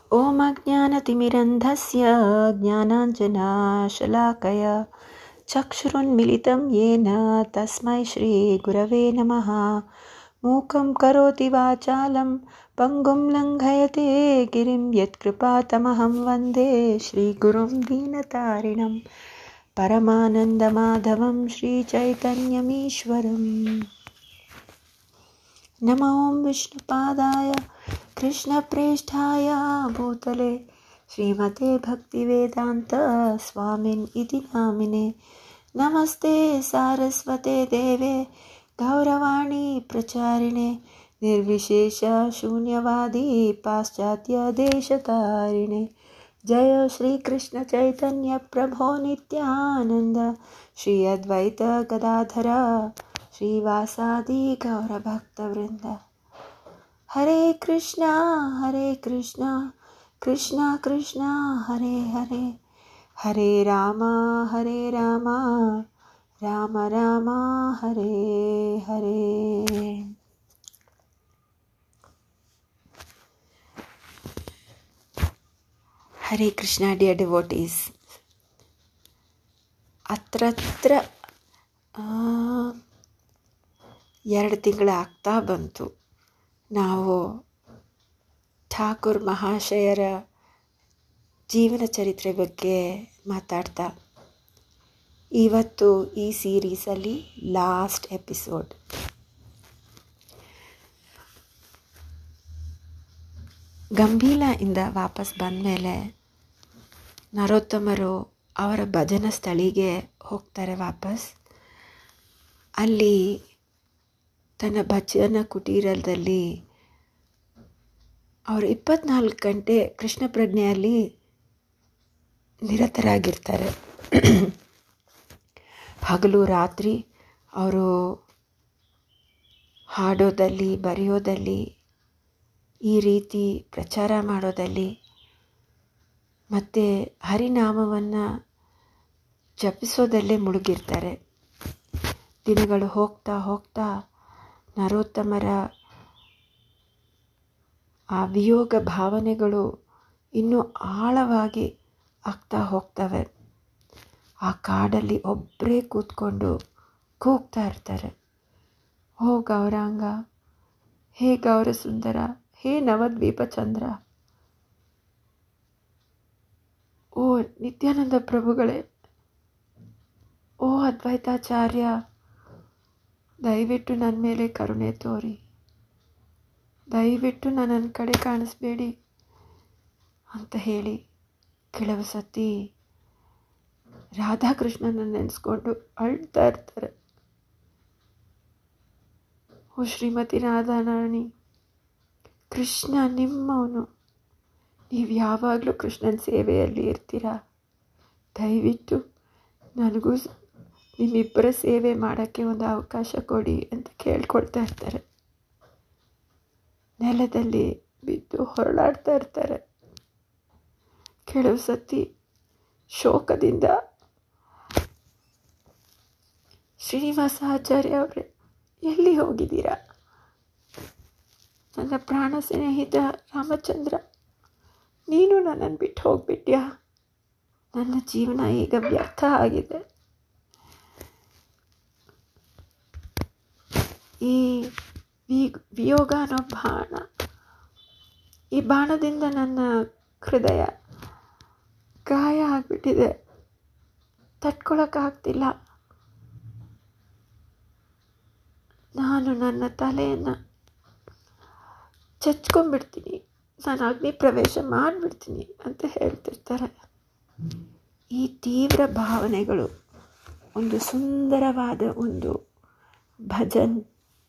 ॐ अज्ञानतिमिरन्धस्य ज्ञानाञ्जनाशलाकय चक्षुरुन्मिलितं येन तस्मै श्रीगुरवे नमः मूकं करोति वाचालं पङ्गुं लङ्घयते गिरिं यत्कृपातमहं वन्दे श्रीगुरुं दीनतारिणं परमानन्दमाधवं श्रीचैतन्यमीश्वरम् नमो विष्णुपादाय कृष्णप्रेष्ठाय भूतले श्रीमते भक्तिवेदान्तस्वामिन् इति नामिने नमस्ते सारस्वते देवे गौरवाणी प्रचारिणे निर्विशेषशून्यवादी पाश्चात्यदेशतारिणे जय श्रीकृष्णचैतन्यप्रभो नित्यानन्द श्री अद्वैत गदाधर श्रीवासादि गौरभक्तवृन्द हरे कृष्णा हरे कृष्णा कृष्णा कृष्णा हरे हरे हरे राम हरे राम राम राम हरे हरे ಹರೇ ಕೃಷ್ಣ ಡಿಯರ್ ಡಿವೋಟೀಸ್ ಹತ್ರತ್ರ ಎರಡು ತಿಂಗಳು ಆಗ್ತಾ ಬಂತು ನಾವು ಠಾಕೂರ್ ಮಹಾಶಯರ ಜೀವನ ಚರಿತ್ರೆ ಬಗ್ಗೆ ಮಾತಾಡ್ತಾ ಇವತ್ತು ಈ ಸೀರೀಸಲ್ಲಿ ಲಾಸ್ಟ್ ಎಪಿಸೋಡ್ ಗಂಭೀಲ ಇಂದ ವಾಪಸ್ ಬಂದಮೇಲೆ ನರೋತ್ತಮರು ಅವರ ಭಜನ ಸ್ಥಳಿಗೆ ಹೋಗ್ತಾರೆ ವಾಪಸ್ ಅಲ್ಲಿ ತನ್ನ ಭಜನ ಕುಟೀರದಲ್ಲಿ ಅವರು ಇಪ್ಪತ್ನಾಲ್ಕು ಗಂಟೆ ಕೃಷ್ಣ ಪ್ರಜ್ಞೆಯಲ್ಲಿ ನಿರತರಾಗಿರ್ತಾರೆ ಹಗಲು ರಾತ್ರಿ ಅವರು ಹಾಡೋದಲ್ಲಿ ಬರೆಯೋದಲ್ಲಿ ಈ ರೀತಿ ಪ್ರಚಾರ ಮಾಡೋದಲ್ಲಿ ಮತ್ತು ಹರಿನಾಮವನ್ನು ಜಪಿಸೋದಲ್ಲೇ ಮುಳುಗಿರ್ತಾರೆ ದಿನಗಳು ಹೋಗ್ತಾ ಹೋಗ್ತಾ ನರೋತ್ತಮರ ಆ ವಿಯೋಗ ಭಾವನೆಗಳು ಇನ್ನೂ ಆಳವಾಗಿ ಆಗ್ತಾ ಹೋಗ್ತವೆ ಆ ಕಾಡಲ್ಲಿ ಒಬ್ಬರೇ ಕೂತ್ಕೊಂಡು ಕೂಗ್ತಾ ಇರ್ತಾರೆ ಓ ಗೌರಾಂಗ ಹೇ ಗೌರ ಸುಂದರ ಹೇ ನವದ್ವೀಪ ಚಂದ್ರ ಓ ನಿತ್ಯಾನಂದ ಪ್ರಭುಗಳೇ ಓ ಅದ್ವೈತಾಚಾರ್ಯ ದಯವಿಟ್ಟು ನನ್ನ ಮೇಲೆ ಕರುಣೆ ತೋರಿ ದಯವಿಟ್ಟು ನನ್ನ ಕಡೆ ಕಾಣಿಸ್ಬೇಡಿ ಅಂತ ಹೇಳಿ ಕೆಲವು ಸತಿ ರಾಧಾಕೃಷ್ಣನ ನೆನೆಸ್ಕೊಂಡು ಅಳ್ತಾ ಇರ್ತಾರೆ ಓ ಶ್ರೀಮತಿ ರಾಧಾರಾಣಿ ಕೃಷ್ಣ ನಿಮ್ಮವನು ನೀವು ಯಾವಾಗಲೂ ಕೃಷ್ಣನ ಸೇವೆಯಲ್ಲಿ ಇರ್ತೀರಾ ದಯವಿಟ್ಟು ನನಗೂ ನಿಮ್ಮಿಬ್ಬರ ಸೇವೆ ಮಾಡೋಕ್ಕೆ ಒಂದು ಅವಕಾಶ ಕೊಡಿ ಅಂತ ಕೇಳ್ಕೊಳ್ತಾ ಇರ್ತಾರೆ ನೆಲದಲ್ಲಿ ಬಿದ್ದು ಹೊರಳಾಡ್ತಾ ಇರ್ತಾರೆ ಕೆಲವು ಸತಿ ಶೋಕದಿಂದ ಶ್ರೀನಿವಾಸ ಆಚಾರ್ಯ ಅವರೇ ಎಲ್ಲಿ ಹೋಗಿದ್ದೀರಾ ನನ್ನ ಪ್ರಾಣ ಸ್ನೇಹಿತ ರಾಮಚಂದ್ರ ನೀನು ನನ್ನನ್ನು ಬಿಟ್ಟು ಹೋಗ್ಬಿಟ್ಯಾ ನನ್ನ ಜೀವನ ಈಗ ವ್ಯರ್ಥ ಆಗಿದೆ ಈ ವಿ ವಿಯೋಗ ಅನ್ನೋ ಬಾಣ ಈ ಬಾಣದಿಂದ ನನ್ನ ಹೃದಯ ಗಾಯ ಆಗಿಬಿಟ್ಟಿದೆ ತಟ್ಕೊಳಕ್ಕಾಗ್ತಿಲ್ಲ ನಾನು ನನ್ನ ತಲೆಯನ್ನು ಚಚ್ಕೊಂಡ್ಬಿಡ್ತೀನಿ ನಾನು ಅಗ್ನಿ ಪ್ರವೇಶ ಮಾಡಿಬಿಡ್ತೀನಿ ಅಂತ ಹೇಳ್ತಿರ್ತಾರೆ ಈ ತೀವ್ರ ಭಾವನೆಗಳು ಒಂದು ಸುಂದರವಾದ ಒಂದು ಭಜನ್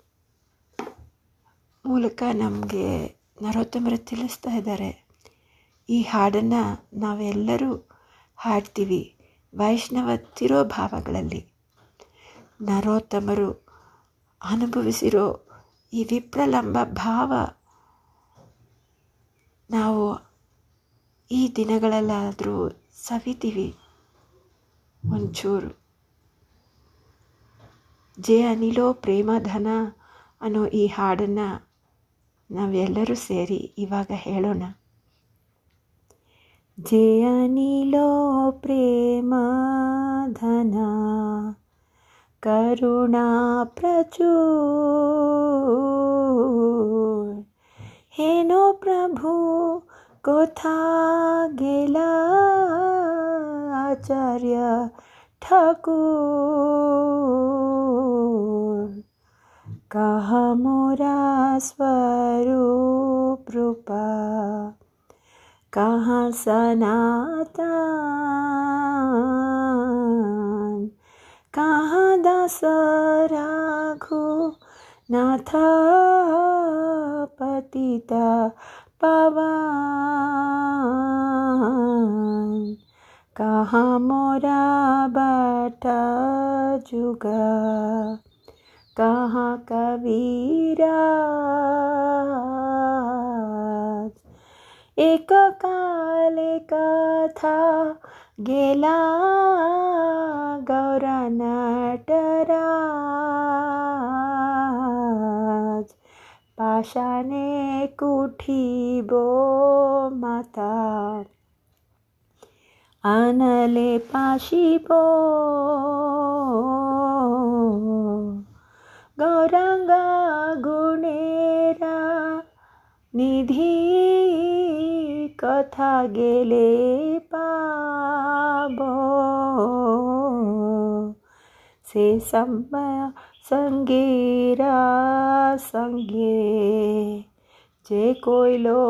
ಮೂಲಕ ನಮಗೆ ನರೋತ್ತಮರು ತಿಳಿಸ್ತಾ ಇದ್ದಾರೆ ಈ ಹಾಡನ್ನು ನಾವೆಲ್ಲರೂ ಹಾಡ್ತೀವಿ ವೈಷ್ಣವ ತಿರೋಭಾವಗಳಲ್ಲಿ ನರೋತ್ತಮರು ಅನುಭವಿಸಿರೋ ಈ ವಿಪ್ರಲಂಬ ಭಾವ ನಾವು ಈ ದಿನಗಳಲ್ಲಾದರೂ ಸವಿತೀವಿ ಒಂಚೂರು ಜೆ ಅನಿಲೋ ಪ್ರೇಮಧನ ಅನ್ನೋ ಈ ಹಾಡನ್ನು ನಾವೆಲ್ಲರೂ ಸೇರಿ ಇವಾಗ ಹೇಳೋಣ जे अनिलो प्रेम धना करुणा प्रचूर हेनो प्रभु कोथा गेला आचार्य ठाकुर कहा मोरा स्वरूप रूपा कहाँ सनातन कहाँ दास राघु नाथ पतिता पवन कहाँ मोरा बाटा जुगा कहाँ कबीरा एक काले कथा गेला गौरा नटराज पाशाने कुठिबो माता आनले पाशिबो गौराङ्गा गुणेरा निधि कथा गेले पाबो से समय सङ्गेरा सङ्गे जे कोइलो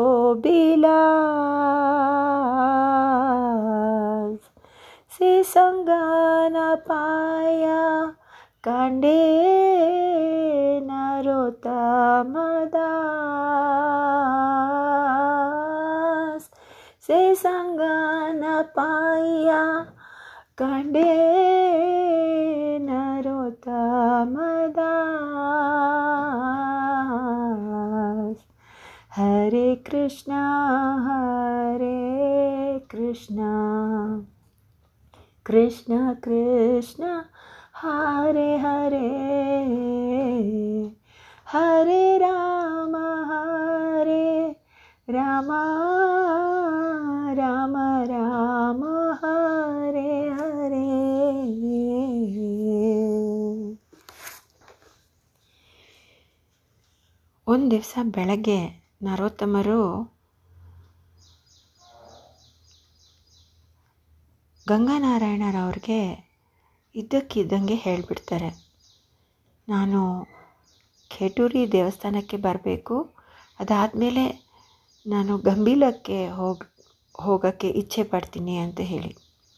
बिलास से सङ्ग न पाया काण्डे नरोत्तमदास से सङ्ग न पाया काण्डे नरोत्तमदास हरे कृष्ण हरे कृष्ण कृष्ण कृष्ण हरे हरे हरे राम हरे राम राम राम हरे हरे ಒಂದು ದಿವಸ ಬೆಳಗ್ಗೆ ನರೋತ್ತಮರು ಗಂಗಾನಾರಾಯಣರವ್ರಿಗೆ ಇದ್ದಕ್ಕಿದ್ದಂಗೆ ಹೇಳಿಬಿಡ್ತಾರೆ ನಾನು ಖೇಟೂರಿ ದೇವಸ್ಥಾನಕ್ಕೆ ಬರಬೇಕು ಅದಾದಮೇಲೆ ನಾನು ಗಂಭೀಲಕ್ಕೆ ಹೋಗಿ ಹೋಗೋಕ್ಕೆ ಇಚ್ಛೆ ಪಡ್ತೀನಿ ಅಂತ ಹೇಳಿ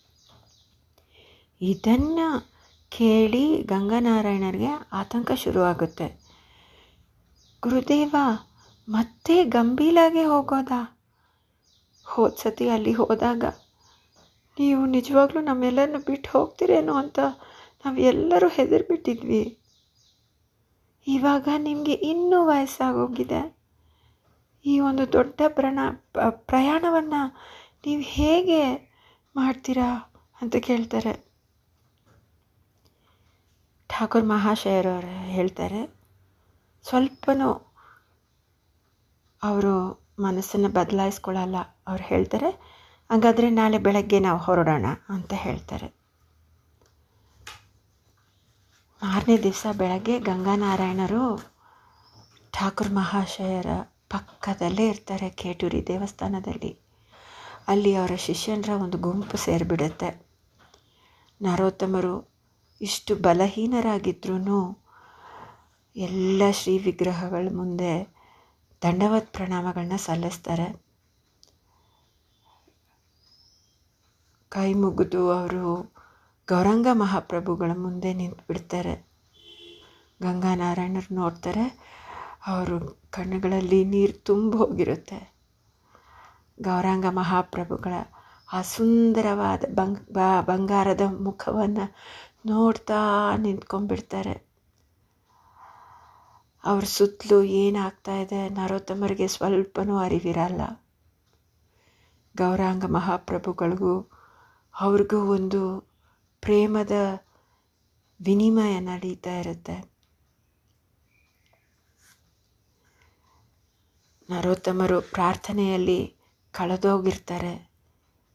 ಇದನ್ನು ಕೇಳಿ ಗಂಗಾನಾರಾಯಣರಿಗೆ ಆತಂಕ ಶುರುವಾಗುತ್ತೆ ಗುರುದೇವ ಮತ್ತೆ ಗಂಭೀಲಾಗೆ ಹೋಗೋದಾ ಹೋದ ಸತಿ ಅಲ್ಲಿ ಹೋದಾಗ ನೀವು ನಿಜವಾಗ್ಲೂ ನಮ್ಮೆಲ್ಲರನ್ನು ಬಿಟ್ಟು ಹೋಗ್ತೀರೇನೋ ಅಂತ ನಾವು ಎಲ್ಲರೂ ಹೆದರ್ಬಿಟ್ಟಿದ್ವಿ ಇವಾಗ ನಿಮಗೆ ಇನ್ನೂ ವಯಸ್ಸಾಗೋಗಿದೆ ಈ ಒಂದು ದೊಡ್ಡ ಪ್ರಣ ಪ್ರಯಾಣವನ್ನು ನೀವು ಹೇಗೆ ಮಾಡ್ತೀರಾ ಅಂತ ಕೇಳ್ತಾರೆ ಠಾಕೂರ್ ಮಹಾಶಯರವರು ಹೇಳ್ತಾರೆ ಸ್ವಲ್ಪನೂ ಅವರು ಮನಸ್ಸನ್ನು ಬದಲಾಯಿಸ್ಕೊಳ್ಳಲ್ಲ ಅವ್ರು ಹೇಳ್ತಾರೆ ಹಾಗಾದರೆ ನಾಳೆ ಬೆಳಗ್ಗೆ ನಾವು ಹೊರಡೋಣ ಅಂತ ಹೇಳ್ತಾರೆ ಮಾರನೇ ದಿವಸ ಬೆಳಗ್ಗೆ ಗಂಗಾನಾರಾಯಣರು ಠಾಕೂರ್ ಮಹಾಶಯರ ಪಕ್ಕದಲ್ಲೇ ಇರ್ತಾರೆ ಖೇಟೂರಿ ದೇವಸ್ಥಾನದಲ್ಲಿ ಅಲ್ಲಿ ಅವರ ಶಿಷ್ಯನರ ಒಂದು ಗುಂಪು ಸೇರಿಬಿಡುತ್ತೆ ನರೋತ್ತಮರು ಇಷ್ಟು ಬಲಹೀನರಾಗಿದ್ರೂ ಎಲ್ಲ ಶ್ರೀ ವಿಗ್ರಹಗಳ ಮುಂದೆ ದಂಡವತ್ ಪ್ರಣಾಮಗಳನ್ನ ಸಲ್ಲಿಸ್ತಾರೆ ಕೈ ಮುಗಿದು ಅವರು ಗೌರಂಗ ಮಹಾಪ್ರಭುಗಳ ಮುಂದೆ ನಿಂತು ಬಿಡ್ತಾರೆ ಗಂಗಾನಾರಾಯಣರು ನೋಡ್ತಾರೆ ಅವರು ಕಣ್ಣುಗಳಲ್ಲಿ ನೀರು ತುಂಬ ಹೋಗಿರುತ್ತೆ ಗೌರಾಂಗ ಮಹಾಪ್ರಭುಗಳ ಆ ಸುಂದರವಾದ ಬಂಗ್ ಬಂಗಾರದ ಮುಖವನ್ನು ನೋಡ್ತಾ ನಿಂತ್ಕೊಂಡ್ಬಿಡ್ತಾರೆ ಅವ್ರ ಸುತ್ತಲೂ ಏನಾಗ್ತಾ ಇದೆ ನರೋತ್ತಮರಿಗೆ ಸ್ವಲ್ಪನೂ ಅರಿವಿರಲ್ಲ ಗೌರಾಂಗ ಮಹಾಪ್ರಭುಗಳಿಗೂ ಅವ್ರಿಗೂ ಒಂದು ಪ್ರೇಮದ ವಿನಿಮಯ ನಡೀತಾ ಇರುತ್ತೆ ನರೋತ್ತಮರು ಪ್ರಾರ್ಥನೆಯಲ್ಲಿ ಕಳೆದೋಗಿರ್ತಾರೆ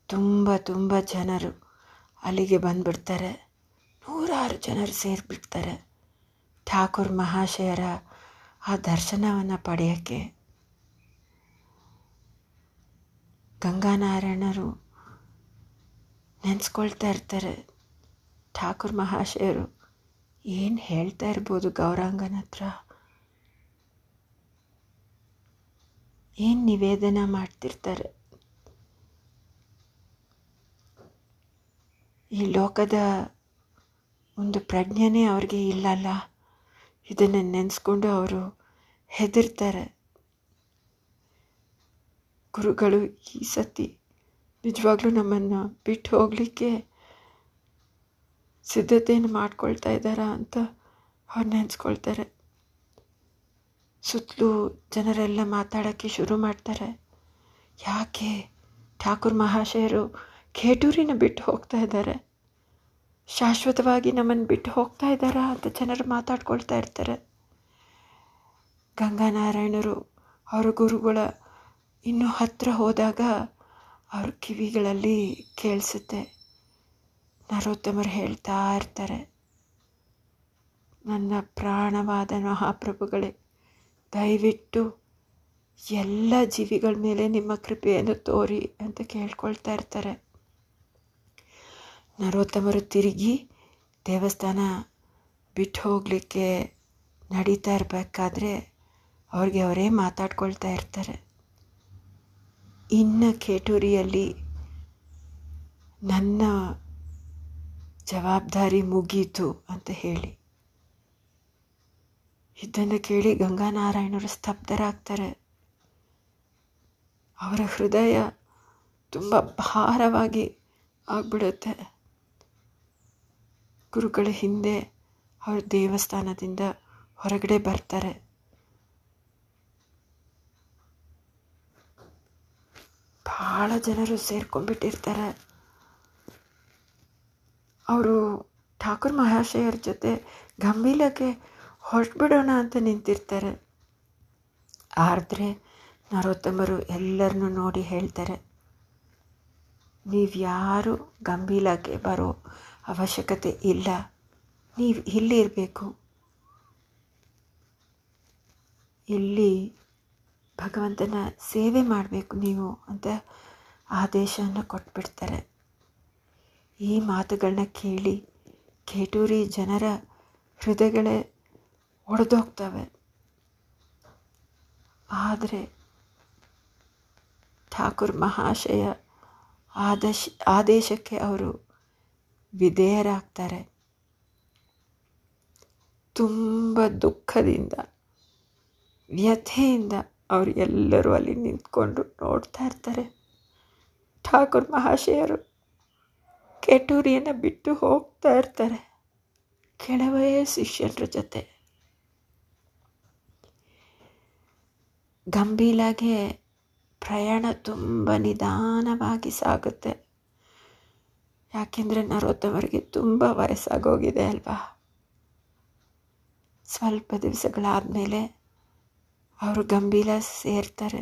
ತುಂಬ ತುಂಬ ಜನರು ಅಲ್ಲಿಗೆ ಬಂದ್ಬಿಡ್ತಾರೆ ನೂರಾರು ಜನರು ಸೇರಿಬಿಡ್ತಾರೆ ಠಾಕೂರ್ ಮಹಾಶಯರ ಆ ದರ್ಶನವನ್ನು ಪಡೆಯೋಕ್ಕೆ ಗಂಗಾನಾರಾಯಣರು ನೆನೆಸ್ಕೊಳ್ತಾ ಇರ್ತಾರೆ ಠಾಕೂರ್ ಮಹಾಶಯರು ಏನು ಹೇಳ್ತಾ ಇರ್ಬೋದು ಗೌರಾಂಗನ ಹತ್ರ ಏನು ನಿವೇದನ ಮಾಡ್ತಿರ್ತಾರೆ ಈ ಲೋಕದ ಒಂದು ಪ್ರಜ್ಞೆನೇ ಅವ್ರಿಗೆ ಇಲ್ಲಲ್ಲ ಇದನ್ನು ನೆನೆಸ್ಕೊಂಡು ಅವರು ಹೆದರ್ತಾರೆ ಗುರುಗಳು ಈ ಸತಿ ನಿಜವಾಗ್ಲೂ ನಮ್ಮನ್ನು ಬಿಟ್ಟು ಹೋಗಲಿಕ್ಕೆ ಸಿದ್ಧತೆಯನ್ನು ಮಾಡ್ಕೊಳ್ತಾ ಇದ್ದಾರಾ ಅಂತ ಅವ್ರು ನೆನೆಸ್ಕೊಳ್ತಾರೆ ಸುತ್ತಲೂ ಜನರೆಲ್ಲ ಮಾತಾಡೋಕ್ಕೆ ಶುರು ಮಾಡ್ತಾರೆ ಯಾಕೆ ಠಾಕೂರ್ ಮಹಾಶಯರು ಖೇಟೂರಿನ ಬಿಟ್ಟು ಹೋಗ್ತಾ ಇದ್ದಾರೆ ಶಾಶ್ವತವಾಗಿ ನಮ್ಮನ್ನು ಬಿಟ್ಟು ಹೋಗ್ತಾ ಇದ್ದಾರಾ ಅಂತ ಜನರು ಮಾತಾಡ್ಕೊಳ್ತಾ ಇರ್ತಾರೆ ಗಂಗಾನಾರಾಯಣರು ಅವರ ಗುರುಗಳ ಇನ್ನೂ ಹತ್ತಿರ ಹೋದಾಗ ಅವ್ರ ಕಿವಿಗಳಲ್ಲಿ ಕೇಳಿಸುತ್ತೆ ನರೋತ್ತಮರು ಹೇಳ್ತಾ ಇರ್ತಾರೆ ನನ್ನ ಪ್ರಾಣವಾದ ಮಹಾಪ್ರಭುಗಳೇ ದಯವಿಟ್ಟು ಎಲ್ಲ ಜೀವಿಗಳ ಮೇಲೆ ನಿಮ್ಮ ಕೃಪೆಯನ್ನು ತೋರಿ ಅಂತ ಕೇಳ್ಕೊಳ್ತಾ ಇರ್ತಾರೆ ನರೋತ್ತಮರು ತಿರುಗಿ ದೇವಸ್ಥಾನ ಬಿಟ್ಟು ಹೋಗಲಿಕ್ಕೆ ನಡೀತಾ ಇರಬೇಕಾದ್ರೆ ಅವ್ರಿಗೆ ಅವರೇ ಮಾತಾಡ್ಕೊಳ್ತಾ ಇರ್ತಾರೆ ಇನ್ನು ಕೇಟೂರಿಯಲ್ಲಿ ನನ್ನ ಜವಾಬ್ದಾರಿ ಮುಗೀತು ಅಂತ ಹೇಳಿ ಇದನ್ನು ಕೇಳಿ ಗಂಗಾನಾರಾಯಣರು ಸ್ತಬ್ಧರಾಗ್ತಾರೆ ಅವರ ಹೃದಯ ತುಂಬ ಭಾರವಾಗಿ ಆಗ್ಬಿಡುತ್ತೆ ಗುರುಗಳ ಹಿಂದೆ ಅವ್ರ ದೇವಸ್ಥಾನದಿಂದ ಹೊರಗಡೆ ಬರ್ತಾರೆ ಭಾಳ ಜನರು ಸೇರ್ಕೊಂಡ್ಬಿಟ್ಟಿರ್ತಾರೆ ಅವರು ಠಾಕೂರ್ ಮಹಾಶಯರ ಜೊತೆ ಗಂಭೀರಕ್ಕೆ ಹೊರಟ್ಬಿಡೋಣ ಅಂತ ನಿಂತಿರ್ತಾರೆ ಆದರೆ ನರೋತ್ತಮರು ಎಲ್ಲರನ್ನೂ ನೋಡಿ ಹೇಳ್ತಾರೆ ನೀವು ಯಾರು ಗಂಭೀರಕ್ಕೆ ಬರೋ ಅವಶ್ಯಕತೆ ಇಲ್ಲ ನೀವು ಇಲ್ಲಿ ಇರಬೇಕು ಇಲ್ಲಿ ಭಗವಂತನ ಸೇವೆ ಮಾಡಬೇಕು ನೀವು ಅಂತ ಆದೇಶವನ್ನು ಕೊಟ್ಬಿಡ್ತಾರೆ ಈ ಮಾತುಗಳನ್ನ ಕೇಳಿ ಕೇಟೂರಿ ಜನರ ಹೃದಯಗಳೇ ಒಡೆದೋಗ್ತವೆ ಆದರೆ ಠಾಕೂರ್ ಮಹಾಶಯ ಆದೇಶ ಆದೇಶಕ್ಕೆ ಅವರು ವಿಧೇಯರಾಗ್ತಾರೆ ತುಂಬ ದುಃಖದಿಂದ ವ್ಯಥೆಯಿಂದ ಅವರು ಎಲ್ಲರೂ ಅಲ್ಲಿ ನಿಂತ್ಕೊಂಡು ನೋಡ್ತಾ ಇರ್ತಾರೆ ಠಾಕೂರ್ ಮಹಾಶಯರು ಕೆಟೂರಿಯನ್ನು ಬಿಟ್ಟು ಹೋಗ್ತಾ ಇರ್ತಾರೆ ಕೆಲವೇ ಶಿಷ್ಯರ ಜೊತೆ ಗಂಭೀಲಾಗೆ ಪ್ರಯಾಣ ತುಂಬ ನಿಧಾನವಾಗಿ ಸಾಗುತ್ತೆ ಯಾಕೆಂದರೆ ನರೋತ್ತಮರಿಗೆ ತುಂಬ ವಯಸ್ಸಾಗೋಗಿದೆ ಅಲ್ವಾ ಸ್ವಲ್ಪ ದಿವಸಗಳಾದಮೇಲೆ ಅವರು ಗಂಭೀರ ಸೇರ್ತಾರೆ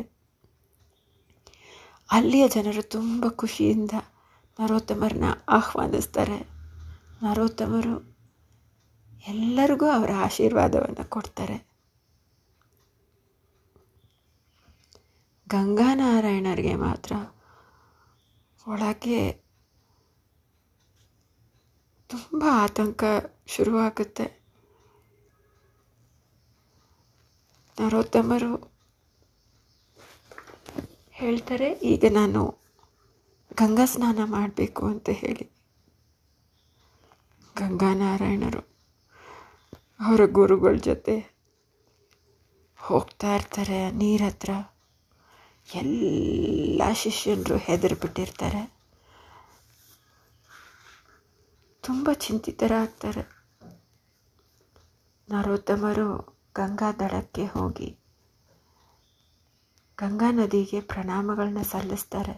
ಅಲ್ಲಿಯ ಜನರು ತುಂಬ ಖುಷಿಯಿಂದ ನರೋತ್ತಮರನ್ನ ಆಹ್ವಾನಿಸ್ತಾರೆ ನರೋತ್ತಮರು ಎಲ್ಲರಿಗೂ ಅವರ ಆಶೀರ್ವಾದವನ್ನು ಕೊಡ್ತಾರೆ ಗಂಗಾನಾರಾಯಣರಿಗೆ ಮಾತ್ರ ಒಳಗೆ ತುಂಬ ಆತಂಕ ಶುರುವಾಗುತ್ತೆ ನರೋತ್ತಮರು ಹೇಳ್ತಾರೆ ಈಗ ನಾನು ಗಂಗಾ ಸ್ನಾನ ಮಾಡಬೇಕು ಅಂತ ಹೇಳಿ ಗಂಗಾನಾರಾಯಣರು ಅವರ ಗುರುಗಳ ಜೊತೆ ಹೋಗ್ತಾ ಇರ್ತಾರೆ ನೀರ ಹತ್ರ ಎಲ್ಲ ಶಿಷ್ಯನರು ಹೆದರ್ಬಿಟ್ಟಿರ್ತಾರೆ ತುಂಬ ಚಿಂತಿತರಾಗ್ತಾರೆ ನರೋತ್ತಮರು ಗಂಗಾ ದಡಕ್ಕೆ ಹೋಗಿ ಗಂಗಾ ನದಿಗೆ ಪ್ರಣಾಮಗಳನ್ನ ಸಲ್ಲಿಸ್ತಾರೆ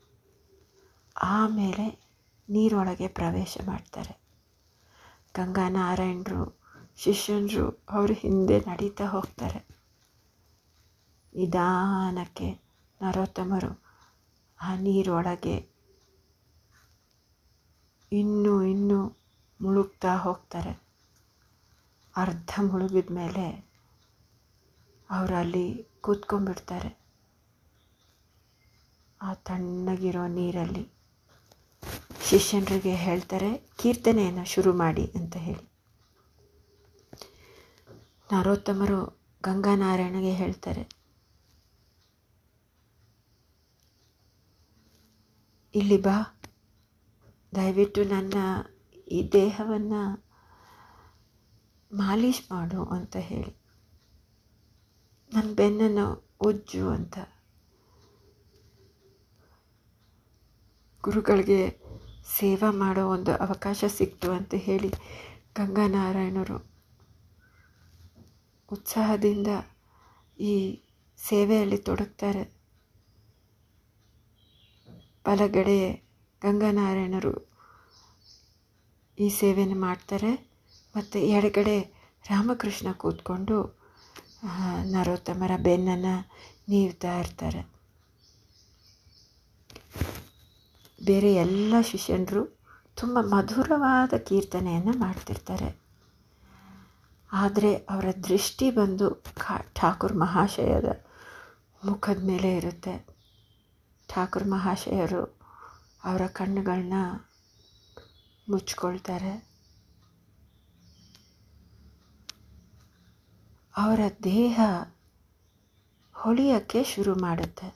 ಆಮೇಲೆ ನೀರೊಳಗೆ ಪ್ರವೇಶ ಮಾಡ್ತಾರೆ ಗಂಗಾನಾರಾಯಣರು ಶಿಷ್ಯನರು ಅವ್ರ ಹಿಂದೆ ನಡೀತಾ ಹೋಗ್ತಾರೆ ನಿಧಾನಕ್ಕೆ ನರೋತ್ತಮರು ಆ ನೀರೊಳಗೆ ಇನ್ನೂ ಇನ್ನೂ ಮುಳುಗ್ತಾ ಹೋಗ್ತಾರೆ ಅರ್ಧ ಮುಳುಗಿದ ಮೇಲೆ ಅವರು ಅಲ್ಲಿ ಕೂತ್ಕೊಂಡ್ಬಿಡ್ತಾರೆ ಆ ತಣ್ಣಗಿರೋ ನೀರಲ್ಲಿ ಶಿಷ್ಯನರಿಗೆ ಹೇಳ್ತಾರೆ ಕೀರ್ತನೆಯನ್ನು ಶುರು ಮಾಡಿ ಅಂತ ಹೇಳಿ ನರೋತ್ತಮರು ಗಂಗಾನಾರಾಯಣಗೆ ಹೇಳ್ತಾರೆ ಇಲ್ಲಿ ಬಾ ದಯವಿಟ್ಟು ನನ್ನ ಈ ದೇಹವನ್ನು ಮಾಲೀಶ್ ಮಾಡು ಅಂತ ಹೇಳಿ ನನ್ನ ಬೆನ್ನನ್ನು ಉಜ್ಜು ಅಂತ ಗುರುಗಳಿಗೆ ಸೇವಾ ಮಾಡೋ ಒಂದು ಅವಕಾಶ ಸಿಕ್ತು ಅಂತ ಹೇಳಿ ಗಂಗಾನಾರಾಯಣರು ಉತ್ಸಾಹದಿಂದ ಈ ಸೇವೆಯಲ್ಲಿ ತೊಡಗ್ತಾರೆ ಬಲಗಡೆ ಗಂಗಾನಾರಾಯಣರು ಈ ಸೇವೆಯನ್ನು ಮಾಡ್ತಾರೆ ಮತ್ತು ಎಡಗಡೆ ರಾಮಕೃಷ್ಣ ಕೂತ್ಕೊಂಡು ನರೋತ್ತಮರ ಬೆನ್ನನ್ನು ನೀವ್ತಾ ಇರ್ತಾರೆ ಬೇರೆ ಎಲ್ಲ ಶಿಷ್ಯನರು ತುಂಬ ಮಧುರವಾದ ಕೀರ್ತನೆಯನ್ನು ಮಾಡ್ತಿರ್ತಾರೆ ಆದರೆ ಅವರ ದೃಷ್ಟಿ ಬಂದು ಖಾ ಠಾಕೂರ್ ಮಹಾಶಯದ ಮುಖದ ಮೇಲೆ ಇರುತ್ತೆ ಠಾಕೂರ್ ಮಹಾಶಯರು ಅವರ ಕಣ್ಣುಗಳನ್ನ ಮುಚ್ಕೊಳ್ತಾರೆ ಅವರ ದೇಹ ಹೊಳೆಯೋಕ್ಕೆ ಶುರು ಮಾಡುತ್ತೆ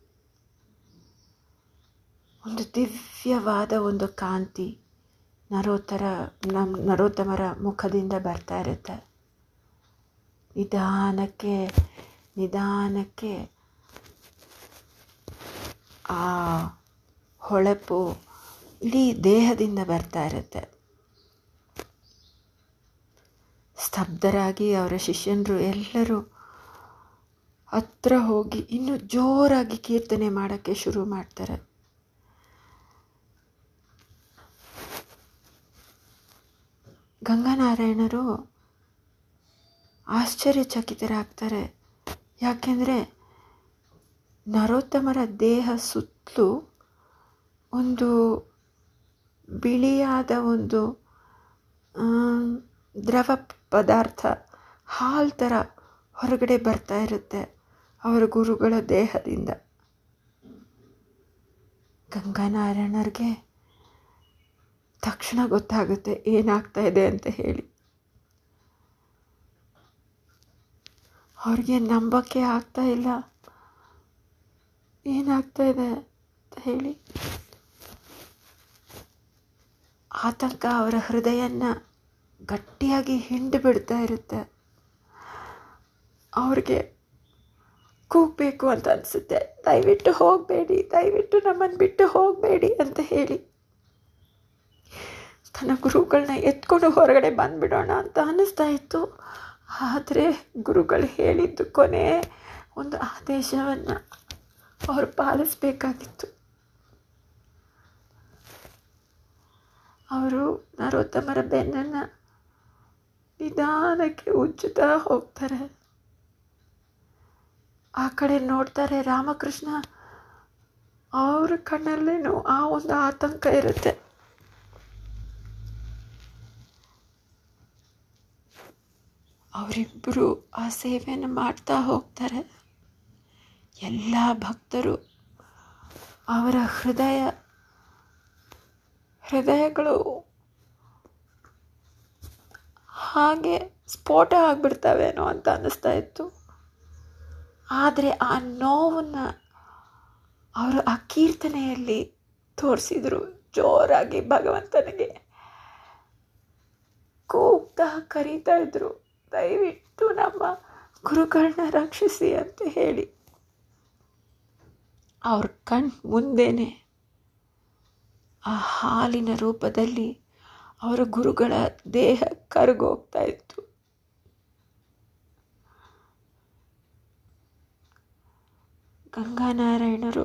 ಒಂದು ದಿವ್ಯವಾದ ಒಂದು ಕಾಂತಿ ನರೋತ್ತರ ನಮ್ಮ ನರೋತ್ತಮರ ಮುಖದಿಂದ ಬರ್ತಾ ಇರುತ್ತೆ ನಿಧಾನಕ್ಕೆ ನಿಧಾನಕ್ಕೆ ಆ ಹೊಳಪು ಇಡೀ ದೇಹದಿಂದ ಬರ್ತಾ ಇರುತ್ತೆ ಸ್ತಬ್ಧರಾಗಿ ಅವರ ಶಿಷ್ಯನರು ಎಲ್ಲರೂ ಹತ್ರ ಹೋಗಿ ಇನ್ನೂ ಜೋರಾಗಿ ಕೀರ್ತನೆ ಮಾಡೋಕ್ಕೆ ಶುರು ಮಾಡ್ತಾರೆ ಗಂಗಾನಾರಾಯಣರು ಆಶ್ಚರ್ಯಚಕಿತರಾಗ್ತಾರೆ ಯಾಕೆಂದರೆ ನರೋತ್ತಮರ ದೇಹ ಸುತ್ತಲೂ ಒಂದು ಬಿಳಿಯಾದ ಒಂದು ದ್ರವ ಪದಾರ್ಥ ಹಾಲು ಥರ ಹೊರಗಡೆ ಬರ್ತಾ ಇರುತ್ತೆ ಅವರ ಗುರುಗಳ ದೇಹದಿಂದ ಗಂಗಾನಾರಾಯಣರಿಗೆ ತಕ್ಷಣ ಗೊತ್ತಾಗುತ್ತೆ ಏನಾಗ್ತಾ ಇದೆ ಅಂತ ಹೇಳಿ ಅವ್ರಿಗೆ ನಂಬಕ್ಕೆ ಆಗ್ತಾ ಇಲ್ಲ ಏನಾಗ್ತಾ ಇದೆ ಅಂತ ಹೇಳಿ ಆತಂಕ ಅವರ ಹೃದಯನ ಗಟ್ಟಿಯಾಗಿ ಹಿಂಡು ಬಿಡ್ತಾ ಇರುತ್ತೆ ಅವ್ರಿಗೆ ಕೂಗಬೇಕು ಅಂತ ಅನಿಸುತ್ತೆ ದಯವಿಟ್ಟು ಹೋಗಬೇಡಿ ದಯವಿಟ್ಟು ನಮ್ಮನ್ನು ಬಿಟ್ಟು ಹೋಗಬೇಡಿ ಅಂತ ಹೇಳಿ ತನ್ನ ಗುರುಗಳನ್ನ ಎತ್ಕೊಂಡು ಹೊರಗಡೆ ಬಂದುಬಿಡೋಣ ಅಂತ ಅನ್ನಿಸ್ತಾ ಇತ್ತು ಆದರೆ ಗುರುಗಳು ಹೇಳಿದ್ದು ಕೊನೆ ಒಂದು ಆದೇಶವನ್ನು ಅವರು ಪಾಲಿಸಬೇಕಾಗಿತ್ತು ಅವರು ನರೋತ್ತಮರ ಬೆನ್ನನ್ನು ನಿಧಾನಕ್ಕೆ ಉಜ್ಜುತ್ತಾ ಹೋಗ್ತಾರೆ ಆ ಕಡೆ ನೋಡ್ತಾರೆ ರಾಮಕೃಷ್ಣ ಅವ್ರ ಕಣ್ಣಲ್ಲೇನು ಆ ಒಂದು ಆತಂಕ ಇರುತ್ತೆ ಅವರಿಬ್ಬರು ಆ ಸೇವೆಯನ್ನು ಮಾಡ್ತಾ ಹೋಗ್ತಾರೆ ಎಲ್ಲ ಭಕ್ತರು ಅವರ ಹೃದಯ ಹೃದಯಗಳು ಹಾಗೆ ಸ್ಫೋಟ ಆಗಿಬಿಡ್ತಾವೇನೋ ಅಂತ ಅನ್ನಿಸ್ತಾ ಇತ್ತು ಆದರೆ ಆ ನೋವನ್ನು ಅವರು ಆ ಕೀರ್ತನೆಯಲ್ಲಿ ತೋರಿಸಿದರು ಜೋರಾಗಿ ಭಗವಂತನಿಗೆ ಕೂಗ್ತಾ ಕರೀತಾ ಇದ್ರು ದಯವಿಟ್ಟು ನಮ್ಮ ಗುರುಗಳನ್ನ ರಕ್ಷಿಸಿ ಅಂತ ಹೇಳಿ ಅವ್ರ ಕಣ್ ಮುಂದೆನೆ ಆ ಹಾಲಿನ ರೂಪದಲ್ಲಿ ಅವರ ಗುರುಗಳ ದೇಹ ಕರಗೋಗ್ತಾ ಇತ್ತು ಗಂಗಾನಾರಾಯಣರು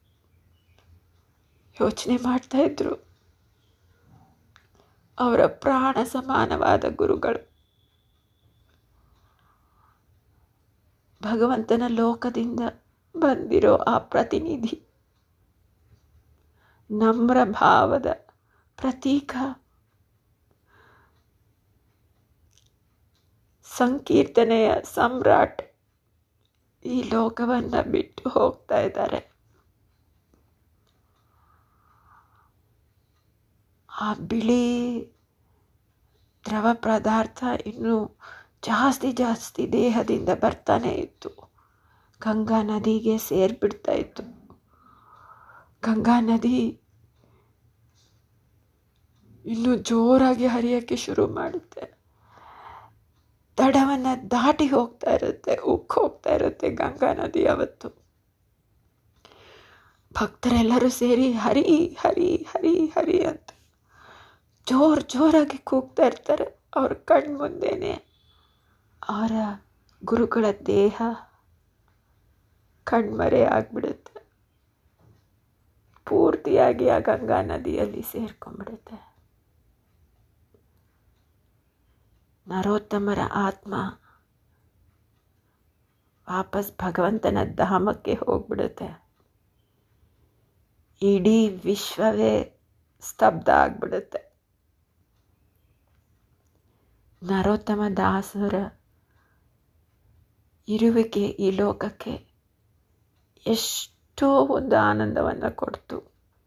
ಯೋಚನೆ ಮಾಡ್ತಾ ಇದ್ರು ಅವರ ಪ್ರಾಣ ಸಮಾನವಾದ ಗುರುಗಳು ಭಗವಂತನ ಲೋಕದಿಂದ ಬಂದಿರೋ ಆ ಪ್ರತಿನಿಧಿ ನಮ್ರ ಭಾವದ ಪ್ರತೀಕ ಸಂಕೀರ್ತನೆಯ ಸಮ್ರಾಟ್ ಈ ಲೋಕವನ್ನು ಬಿಟ್ಟು ಹೋಗ್ತಾ ಇದ್ದಾರೆ ಆ ಬಿಳಿ ದ್ರವ ಪದಾರ್ಥ ಇನ್ನೂ ಜಾಸ್ತಿ ಜಾಸ್ತಿ ದೇಹದಿಂದ ಬರ್ತಾನೆ ಇತ್ತು ಗಂಗಾ ನದಿಗೆ ಸೇರಿಬಿಡ್ತಾ ಇತ್ತು ಗಂಗಾ ನದಿ ಇನ್ನು ಜೋರಾಗಿ ಹರಿಯೋಕ್ಕೆ ಶುರು ಮಾಡುತ್ತೆ ದಡವನ್ನು ದಾಟಿ ಹೋಗ್ತಾ ಇರುತ್ತೆ ಉಕ್ಕು ಹೋಗ್ತಾ ಇರುತ್ತೆ ಗಂಗಾ ನದಿ ಅವತ್ತು ಭಕ್ತರೆಲ್ಲರೂ ಸೇರಿ ಹರಿ ಹರಿ ಹರಿ ಹರಿ ಅಂತ ಜೋರು ಜೋರಾಗಿ ಕೂಗ್ತಾ ಇರ್ತಾರೆ ಅವ್ರ ಕಣ್ಣು ಮುಂದೆನೆ ಅವರ ಗುರುಗಳ ದೇಹ ಕಣ್ಮರೆ ಆಗಿಬಿಡುತ್ತೆ ಪೂರ್ತಿಯಾಗಿ ಆ ಗಂಗಾ ನದಿಯಲ್ಲಿ ಸೇರ್ಕೊಂಡ್ಬಿಡುತ್ತೆ ನರೋತ್ತಮರ ಆತ್ಮ ವಾಪಸ್ ಭಗವಂತನ ಧಾಮಕ್ಕೆ ಹೋಗ್ಬಿಡುತ್ತೆ ಇಡೀ ವಿಶ್ವವೇ ಸ್ತಬ್ಧ ಆಗ್ಬಿಡುತ್ತೆ ನರೋತ್ತಮ ದಾಸರ ಇರುವಿಕೆ ಈ ಲೋಕಕ್ಕೆ ಎಷ್ಟೋ ಒಂದು ಆನಂದವನ್ನು ಕೊಡ್ತು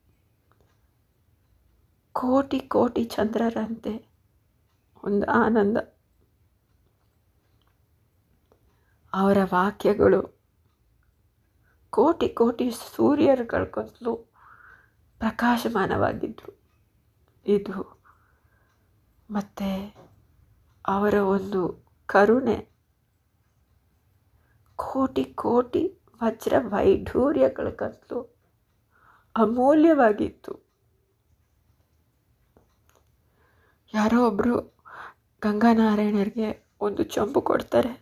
ಕೋಟಿ ಕೋಟಿ ಚಂದ್ರರಂತೆ ಒಂದು ಆನಂದ ಅವರ ವಾಕ್ಯಗಳು ಕೋಟಿ ಕೋಟಿ ಸೂರ್ಯರುಗಳಿಗಂತಲೂ ಪ್ರಕಾಶಮಾನವಾಗಿದ್ದರು ಇದು ಮತ್ತು ಅವರ ಒಂದು ಕರುಣೆ ಕೋಟಿ ಕೋಟಿ ವಜ್ರ ವೈಢೂರ್ಯಗಳಿಗಂತಲೂ ಅಮೂಲ್ಯವಾಗಿತ್ತು ಯಾರೋ ಒಬ್ಬರು ಗಂಗಾನಾರಾಯಣರಿಗೆ ಒಂದು ಚೊಂಬು ಕೊಡ್ತಾರೆ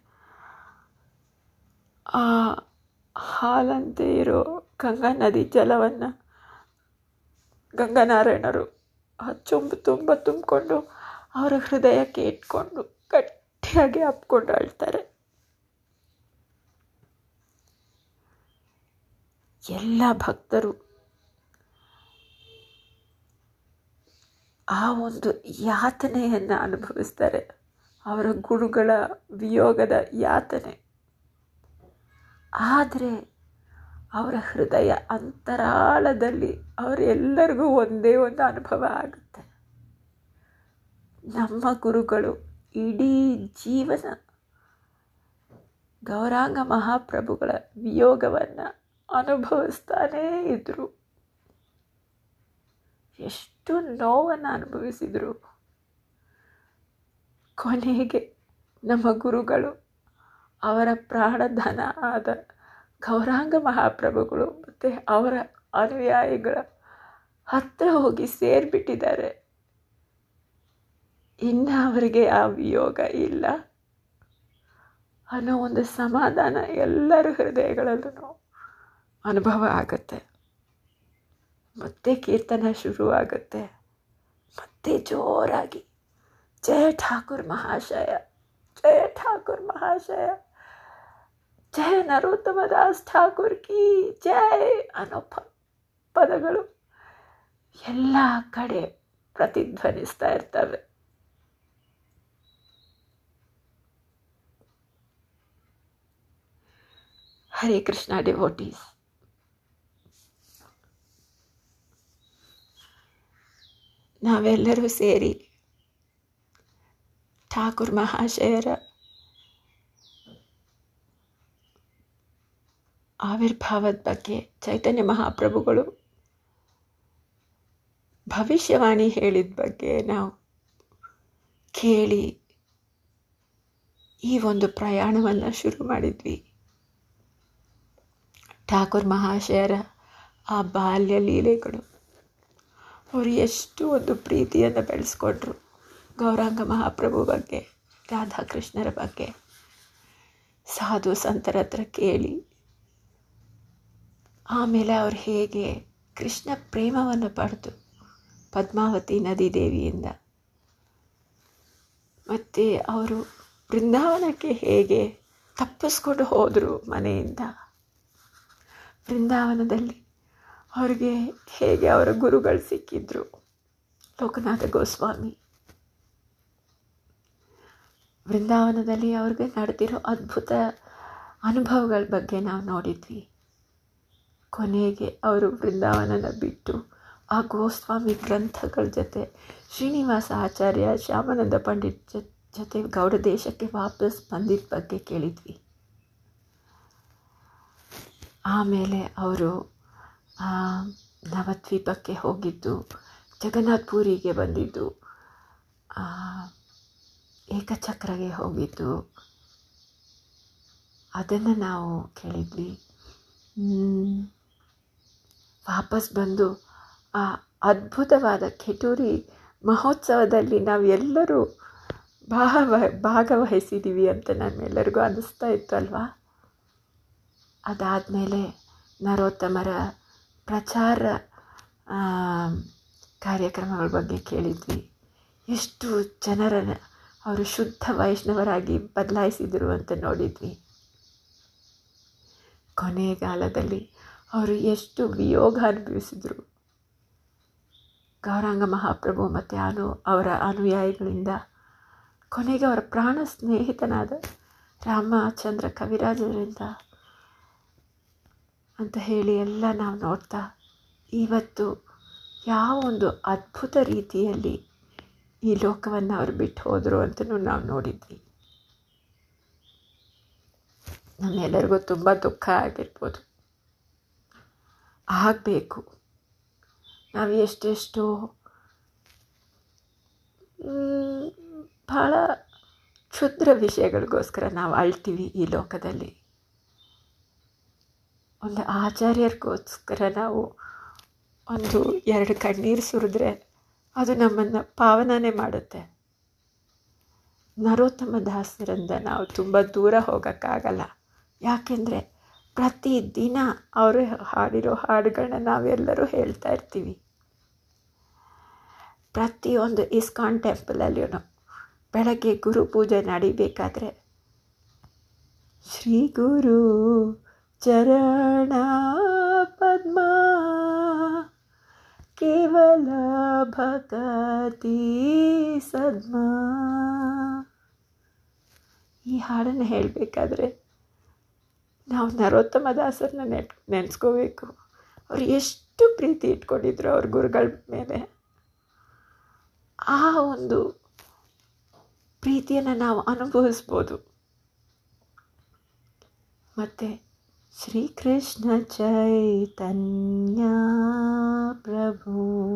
ಆ ಹಾಲಂತೆ ಇರೋ ಗಂಗಾ ನದಿ ಜಲವನ್ನು ಗಂಗಾನಾರಾಯಣರು ಆ ಚೊಂಬು ತುಂಬ ತುಂಬಿಕೊಂಡು ಅವರ ಹೃದಯಕ್ಕೆ ಇಟ್ಕೊಂಡು ಗಟ್ಟಿಯಾಗಿ ಅಪ್ಕೊಂಡು ಅಳ್ತಾರೆ ಎಲ್ಲ ಭಕ್ತರು ಆ ಒಂದು ಯಾತನೆಯನ್ನು ಅನುಭವಿಸ್ತಾರೆ ಅವರ ಗುರುಗಳ ವಿಯೋಗದ ಯಾತನೆ ಆದರೆ ಅವರ ಹೃದಯ ಅಂತರಾಳದಲ್ಲಿ ಅವರೆಲ್ಲರಿಗೂ ಒಂದೇ ಒಂದು ಅನುಭವ ಆಗುತ್ತೆ ನಮ್ಮ ಗುರುಗಳು ಇಡೀ ಜೀವನ ಗೌರಾಂಗ ಮಹಾಪ್ರಭುಗಳ ವಿಯೋಗವನ್ನು ಅನುಭವಿಸ್ತಾನೇ ಇದ್ದರು ಎಷ್ಟು ನೋವನ್ನು ಅನುಭವಿಸಿದರು ಕೊನೆಗೆ ನಮ್ಮ ಗುರುಗಳು ಅವರ ಪ್ರಾಣಧನ ಆದ ಗೌರಾಂಗ ಮಹಾಪ್ರಭುಗಳು ಮತ್ತು ಅವರ ಅನುಯಾಯಿಗಳ ಹತ್ತಿರ ಹೋಗಿ ಸೇರಿಬಿಟ್ಟಿದ್ದಾರೆ ಇನ್ನು ಅವರಿಗೆ ಆ ವಿಯೋಗ ಇಲ್ಲ ಅನ್ನೋ ಒಂದು ಸಮಾಧಾನ ಎಲ್ಲರ ಹೃದಯಗಳಲ್ಲೂ ಅನುಭವ ಆಗುತ್ತೆ ಮತ್ತೆ ಕೀರ್ತನ ಶುರುವಾಗುತ್ತೆ ಮತ್ತೆ ಜೋರಾಗಿ ಜಯ ಠಾಕೂರ್ ಮಹಾಶಯ ಜಯ ಠಾಕೂರ್ ಮಹಾಶಯ ಜಯ ನರೋತ್ತಮ ದಾಸ್ ಠಾಕೂರ್ ಕಿ ಜಯ ಅನ್ನೋ ಪ ಪದಗಳು ಎಲ್ಲ ಕಡೆ ಪ್ರತಿಧ್ವನಿಸ್ತಾ ಇರ್ತವೆ ಹರೇ ಕೃಷ್ಣ ಡಿವೋಟೀಸ್ ನಾವೆಲ್ಲರೂ ಸೇರಿ ಠಾಕೂರ್ ಮಹಾಶಯರ ಆವಿರ್ಭಾವದ ಬಗ್ಗೆ ಚೈತನ್ಯ ಮಹಾಪ್ರಭುಗಳು ಭವಿಷ್ಯವಾಣಿ ಹೇಳಿದ ಬಗ್ಗೆ ನಾವು ಕೇಳಿ ಈ ಒಂದು ಪ್ರಯಾಣವನ್ನು ಶುರು ಮಾಡಿದ್ವಿ ಠಾಕೂರ್ ಮಹಾಶಯರ ಆ ಬಾಲ್ಯ ಲೀಲೆಗಳು ಅವರು ಎಷ್ಟು ಒಂದು ಪ್ರೀತಿಯನ್ನು ಬೆಳೆಸ್ಕೊಂಡ್ರು ಗೌರಾಂಗ ಮಹಾಪ್ರಭು ಬಗ್ಗೆ ರಾಧಾಕೃಷ್ಣರ ಬಗ್ಗೆ ಸಾಧು ಸಂತರ ಹತ್ರ ಕೇಳಿ ಆಮೇಲೆ ಅವ್ರು ಹೇಗೆ ಕೃಷ್ಣ ಪ್ರೇಮವನ್ನು ಪಡೆದು ಪದ್ಮಾವತಿ ನದಿ ದೇವಿಯಿಂದ ಮತ್ತು ಅವರು ಬೃಂದಾವನಕ್ಕೆ ಹೇಗೆ ತಪ್ಪಿಸ್ಕೊಂಡು ಹೋದರು ಮನೆಯಿಂದ ಬೃಂದಾವನದಲ್ಲಿ ಅವ್ರಿಗೆ ಹೇಗೆ ಅವರ ಗುರುಗಳು ಸಿಕ್ಕಿದ್ರು ಲೋಕನಾಥ ಗೋಸ್ವಾಮಿ ವೃಂದಾವನದಲ್ಲಿ ಅವ್ರಿಗೆ ನಡೆದಿರೋ ಅದ್ಭುತ ಅನುಭವಗಳ ಬಗ್ಗೆ ನಾವು ನೋಡಿದ್ವಿ ಕೊನೆಗೆ ಅವರು ವೃಂದಾವನನ ಬಿಟ್ಟು ಆ ಗೋಸ್ವಾಮಿ ಗ್ರಂಥಗಳ ಜೊತೆ ಶ್ರೀನಿವಾಸ ಆಚಾರ್ಯ ಶ್ಯಾಮಾನಂದ ಪಂಡಿತ್ ಜೊ ಜೊತೆ ಗೌಡ ದೇಶಕ್ಕೆ ವಾಪಸ್ ಬಂದಿದ್ದ ಬಗ್ಗೆ ಕೇಳಿದ್ವಿ ಆಮೇಲೆ ಅವರು ನವದ್ವೀಪಕ್ಕೆ ಹೋಗಿದ್ದು ಜಗನ್ನಾಥ್ ಪುರಿಗೆ ಬಂದಿದ್ದು ಏಕಚಕ್ರಗೆ ಹೋಗಿದ್ದು ಅದನ್ನು ನಾವು ಕೇಳಿದ್ವಿ ವಾಪಸ್ ಬಂದು ಆ ಅದ್ಭುತವಾದ ಕೆಟೂರಿ ಮಹೋತ್ಸವದಲ್ಲಿ ನಾವೆಲ್ಲರೂ ಭಾವ ಭಾಗವಹಿಸಿದ್ದೀವಿ ಅಂತ ನಮ್ಮೆಲ್ಲರಿಗೂ ಅನ್ನಿಸ್ತಾ ಇತ್ತು ಅಲ್ವಾ ಅದಾದಮೇಲೆ ನರೋತ್ತಮರ ಪ್ರಚಾರ ಕಾರ್ಯಕ್ರಮಗಳ ಬಗ್ಗೆ ಕೇಳಿದ್ವಿ ಎಷ್ಟು ಜನರನ್ನು ಅವರು ಶುದ್ಧ ವೈಷ್ಣವರಾಗಿ ಬದಲಾಯಿಸಿದರು ಅಂತ ನೋಡಿದ್ವಿ ಕೊನೆಗಾಲದಲ್ಲಿ ಅವರು ಎಷ್ಟು ವಿಯೋಗ ಅನುಭವಿಸಿದರು ಗೌರಾಂಗ ಮಹಾಪ್ರಭು ಮತ್ತು ಅನು ಅವರ ಅನುಯಾಯಿಗಳಿಂದ ಕೊನೆಗೆ ಅವರ ಪ್ರಾಣ ಸ್ನೇಹಿತನಾದ ರಾಮಚಂದ್ರ ಕವಿರಾಜರಿಂದ ಅಂತ ಹೇಳಿ ಎಲ್ಲ ನಾವು ನೋಡ್ತಾ ಇವತ್ತು ಯಾವ ಒಂದು ಅದ್ಭುತ ರೀತಿಯಲ್ಲಿ ಈ ಲೋಕವನ್ನು ಅವರು ಬಿಟ್ಟು ಹೋದರು ಅಂತಲೂ ನಾವು ನೋಡಿದ್ವಿ ನಮ್ಮೆಲ್ಲರಿಗೂ ತುಂಬ ದುಃಖ ಆಗಿರ್ಬೋದು ಆಗಬೇಕು ನಾವು ಎಷ್ಟೆಷ್ಟು ಭಾಳ ಕ್ಷುದ್ರ ವಿಷಯಗಳಿಗೋಸ್ಕರ ನಾವು ಅಳ್ತೀವಿ ಈ ಲೋಕದಲ್ಲಿ ಒಂದು ಆಚಾರ್ಯರಿಗೋಸ್ಕರ ನಾವು ಒಂದು ಎರಡು ಕಣ್ಣೀರು ಸುರಿದ್ರೆ ಅದು ನಮ್ಮನ್ನು ಪಾವನನೇ ಮಾಡುತ್ತೆ ನರೋತ್ತಮ ದಾಸರಿಂದ ನಾವು ತುಂಬ ದೂರ ಹೋಗೋಕ್ಕಾಗಲ್ಲ ಯಾಕೆಂದರೆ ಪ್ರತಿದಿನ ಅವರು ಹಾಡಿರೋ ಹಾಡುಗಳನ್ನ ನಾವೆಲ್ಲರೂ ಹೇಳ್ತಾ ಇರ್ತೀವಿ ಪ್ರತಿಯೊಂದು ಇಸ್ಕಾನ್ ಟೆಂಪಲಲ್ಲಿಯೂ ಬೆಳಗ್ಗೆ ಗುರು ಪೂಜೆ ನಡಿಬೇಕಾದ್ರೆ ಶ್ರೀ ಗುರು ಚರಣ ಪದ್ಮ ಕೇವಲ ಭಕತಿ ಸದ್ಮ ಈ ಹಾಡನ್ನು ಹೇಳಬೇಕಾದ್ರೆ ನಾವು ನರೋತ್ತಮ ದಾಸರನ್ನ ನೆಟ್ ನೆನೆಸ್ಕೋಬೇಕು ಅವ್ರು ಎಷ್ಟು ಪ್ರೀತಿ ಇಟ್ಕೊಂಡಿದ್ರು ಅವ್ರ ಗುರುಗಳ ಮೇಲೆ ಆ ಒಂದು ಪ್ರೀತಿಯನ್ನು ನಾವು ಅನುಭವಿಸ್ಬೋದು ಮತ್ತು ಶ್ರೀಕೃಷ್ಣ ಚೈತನ್ಯ ಪ್ರಭು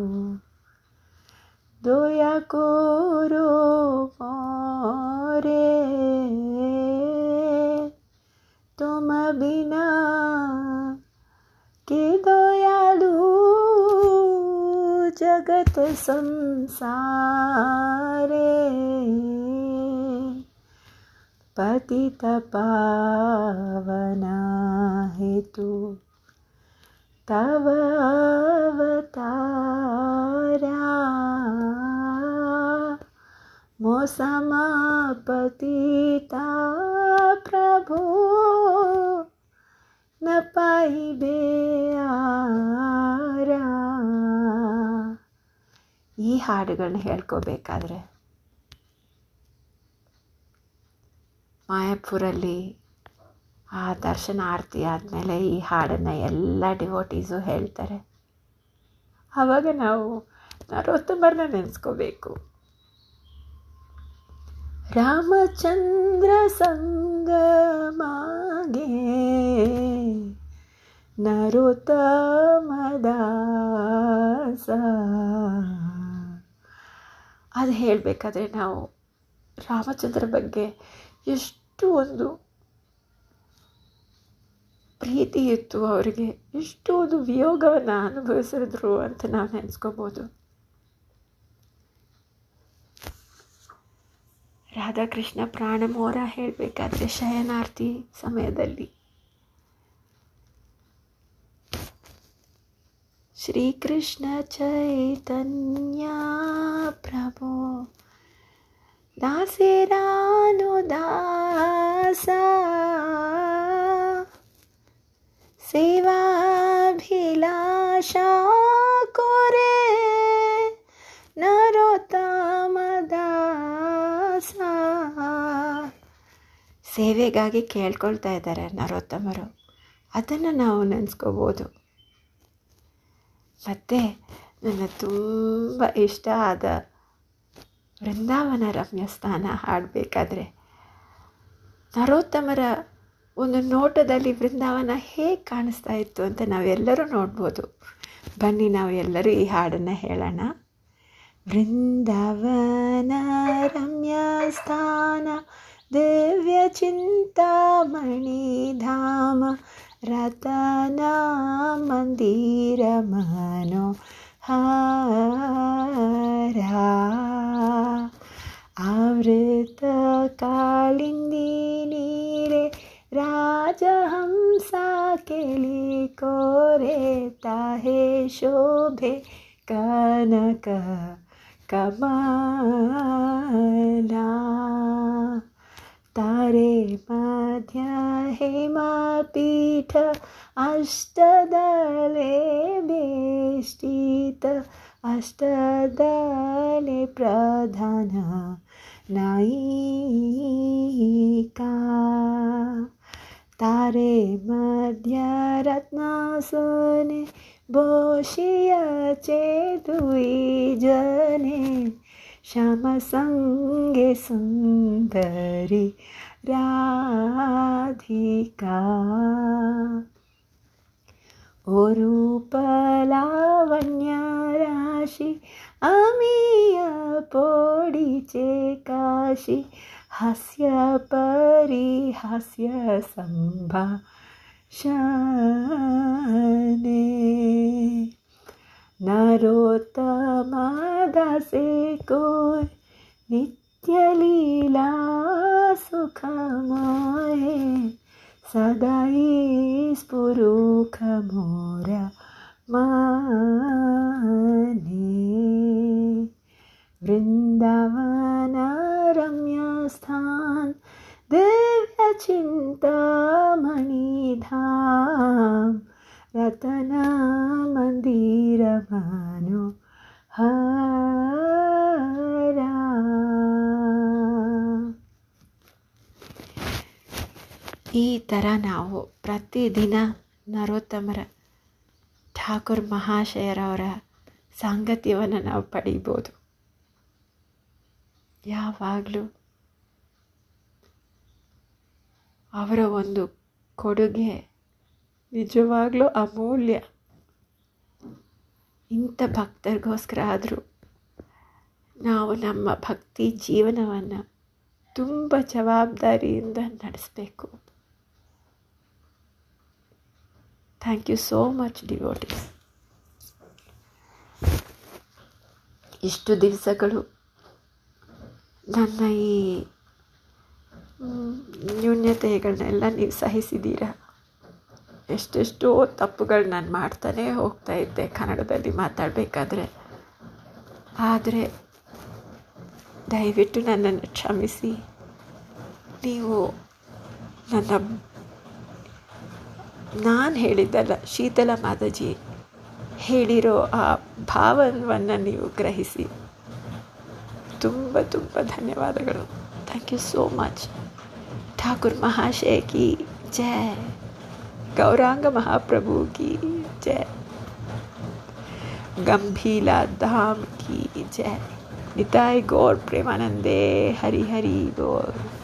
ದಯಾ ಕೋರೋ ಮೋರೆ तुम बिना के दयालु जगत संसारे पतित पावना हेतु तव अवतारा मोसमापतिता ಪ್ರಭು ನ ಪಾಯಿಬೆ ಆರ ಈ ಹಾಡುಗಳನ್ನ ಹೇಳ್ಕೋಬೇಕಾದ್ರೆ ಮಾಯಾಪುರಲ್ಲಿ ಆ ದರ್ಶನ ಆರತಿ ಆದಮೇಲೆ ಈ ಹಾಡನ್ನು ಎಲ್ಲ ಡಿವೋಟೀಸು ಹೇಳ್ತಾರೆ ಆವಾಗ ನಾವು ನರೋತ್ತಮರನ್ನ ನೆನೆಸ್ಕೋಬೇಕು ರಾಮಚಂದ್ರ ಸಂಗಮಾಗೆ ನರೋತ್ತಮದಾಸ ಅದು ಹೇಳಬೇಕಾದ್ರೆ ನಾವು ರಾಮಚಂದ್ರ ಬಗ್ಗೆ ಎಷ್ಟು ಒಂದು ಪ್ರೀತಿ ಇತ್ತು ಅವರಿಗೆ ಎಷ್ಟು ಒಂದು ವಿಯೋಗವನ್ನು ಅನುಭವಿಸಿದ್ರು ಅಂತ ನಾವು ನೆನೆಸ್ಕೋಬೋದು ರಾಧಾಕೃಷ್ಣ ಪ್ರಾಣಮೋರ ಹೇಳಬೇಕಾದ್ರೆ ಶಯನಾರ್ಥಿ ಸಮಯದಲ್ಲಿ ಶ್ರೀಕೃಷ್ಣ ಚೈತನ್ಯ ಪ್ರಭು ದಾಸೇರಾನು ದಾಸ ಸೇವಾಭಿಲಾಷ ಕೋರೆ ನ ಸೇವೆಗಾಗಿ ಕೇಳ್ಕೊಳ್ತಾ ಇದ್ದಾರೆ ನರೋತ್ತಮರು ಅದನ್ನು ನಾವು ನೆನೆಸ್ಕೋಬೋದು ಮತ್ತು ನನ್ನ ತುಂಬ ಇಷ್ಟ ಆದ ವೃಂದಾವನ ರಮ್ಯ ಸ್ಥಾನ ಹಾಡಬೇಕಾದ್ರೆ ನರೋತ್ತಮರ ಒಂದು ನೋಟದಲ್ಲಿ ವೃಂದಾವನ ಹೇಗೆ ಕಾಣಿಸ್ತಾ ಇತ್ತು ಅಂತ ನಾವೆಲ್ಲರೂ ನೋಡ್ಬೋದು ಬನ್ನಿ ನಾವು ಎಲ್ಲರೂ ಈ ಹಾಡನ್ನು ಹೇಳೋಣ ವೃಂದಾವನ ರಮ್ಯ ಸ್ಥಾನ ದಿವ್ಯ ಚಿಂತಾಮಣಿ ಧಾಮ ರತನ ಮಂದಿರ ಮನೋ ಹಾರ ಆವೃತ ಕಾಳಿಂದಿ ನೀರೆ ರಾಜಹಂಸ ಕೇಳಿ ಕೋರೆ ತಾಹೆ ಶೋಭೆ ಕನಕ ಕಮಲ ತಾರೆ ಮಧ್ಯ ಹೇಮಪೀಠ ಅಷ್ಟದಲೆ ಬೇಷ್ಟಿತ ಅಷ್ಟದಲೆ ಪ್ರಧಾನ ನಾಯಿಕಾ ತಾರೆ ಮಧ್ಯ ರತ್ನ ಸೋನೆ बोशियाचे दुई जने श्याम संगे सुंदरी राधिका ओ रूपलावण्य राशी अमीय पोडीचे काशी हास्य परिहास्य संभा शाने नरोत्तमादासे कोय नित्यलीला सुखमये सदाई स्फुरुख मोर्या माने वृंदावन रम्य स्थान दिव्य चिंतामणि धाम रतन मंदिर मानो हरा ಈ ಥರ ನಾವು ಪ್ರತಿದಿನ ನರೋತ್ತಮರ ಠಾಕೂರ್ ಮಹಾಶಯರವರ ಸಾಂಗತ್ಯವನ್ನು ನಾವು ಪಡೀಬೋದು ಯಾವಾಗಲೂ ಅವರ ಒಂದು ಕೊಡುಗೆ ನಿಜವಾಗ್ಲೂ ಅಮೂಲ್ಯ ಇಂಥ ಭಕ್ತರಿಗೋಸ್ಕರ ಆದರೂ ನಾವು ನಮ್ಮ ಭಕ್ತಿ ಜೀವನವನ್ನು ತುಂಬ ಜವಾಬ್ದಾರಿಯಿಂದ ನಡೆಸಬೇಕು thank you so much devotees ಇಷ್ಟು ದಿವಸಗಳು ನನ್ನ ಈ ನ್ಯೂನ್ಯತೆಗಳನ್ನೆಲ್ಲ ನೀವು ಸಹಿಸಿದ್ದೀರಾ ಎಷ್ಟೆಷ್ಟೋ ತಪ್ಪುಗಳು ನಾನು ಮಾಡ್ತಾನೇ ಹೋಗ್ತಾ ಇದ್ದೆ ಕನ್ನಡದಲ್ಲಿ ಮಾತಾಡಬೇಕಾದ್ರೆ ಆದರೆ ದಯವಿಟ್ಟು ನನ್ನನ್ನು ಕ್ಷಮಿಸಿ ನೀವು ನನ್ನ ನಾನು ಹೇಳಿದ್ದಲ್ಲ ಶೀತಲ ಮಾತಾಜಿ ಹೇಳಿರೋ ಆ ಭಾವವನ್ನು ನೀವು ಗ್ರಹಿಸಿ ತುಂಬ ತುಂಬ ಧನ್ಯವಾದಗಳು thank you so much Thakur महाशय की जय गौरांग महाप्रभु की जय गंभीला धाम की जय निताय गौर प्रेमानंदे हरि हरि बोल